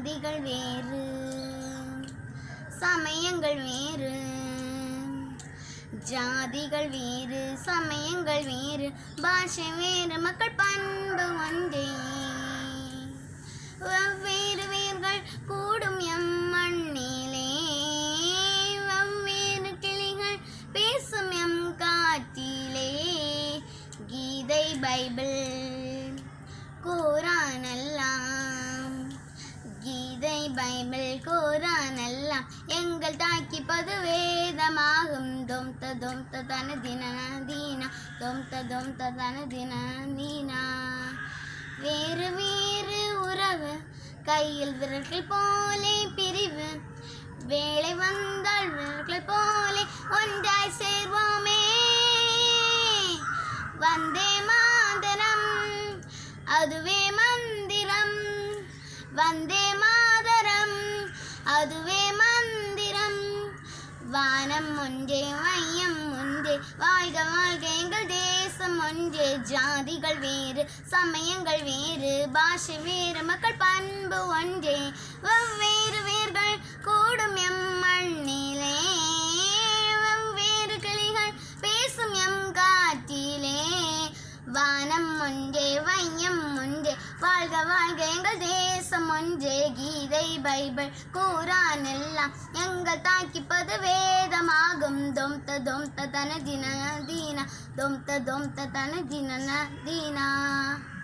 ஜாதிகள் வேறு சமயங்கள் வேறு ஜாதிகள் வேறு சமயங்கள் வேறு பாஷை வேறு மக்கள் பண்பு ஒன்றே வெவ்வேறு வேர்கள் கூடும் எம் மண்ணிலே வெவ்வேறு கிளிகள் பேசும் எம் காற்றிலே கீதை பைபிள் குரான் எல்லாம் கீதை பைபிள் குரான் எல்லாம் எங்கள் தாக்கி பது வேதமாகும் தொம் த தொம் த தன தின தீனா தொம் த தொம் த தன தின தீனா வேறு வேறு உறவு கையில் விரல்கள் போலே பிரிவு வேலை வந்தால் விரல்கள் போலே ஒன்றாய் சேர்வோமே வந்தே மாதரம் அதுவே மந்திரம் வந்தே மாதரம் அதுவே மந்திரம் வானம் ஒன்றே மையம் ஒன்றே வாழ்க வாழ்க எங்கள் தேசம் ஒன்றே ஜாதிகள் வேறு சமயங்கள் வேறு பாஷை வேறு மக்கள் பண்பு ஒன்றே வெவ்வேறு வேர்கள் கூடும் எம் மண்ணிலே வெவ்வேறு கிளிகள் பேசும் எம் காற்றிலே வானம் ஒன்றே வையம் ஒன்றே வாழ்க வாழ்க எங்கள் தேசம் ஒன்றே கீதை பைபிள் கூறான் எல்லாம் எங்கள் தாக்கிப்பது வேதமாகும் தொம் த தொம் த தன தின தீனா தொம் த தொம் த தன தின தீனா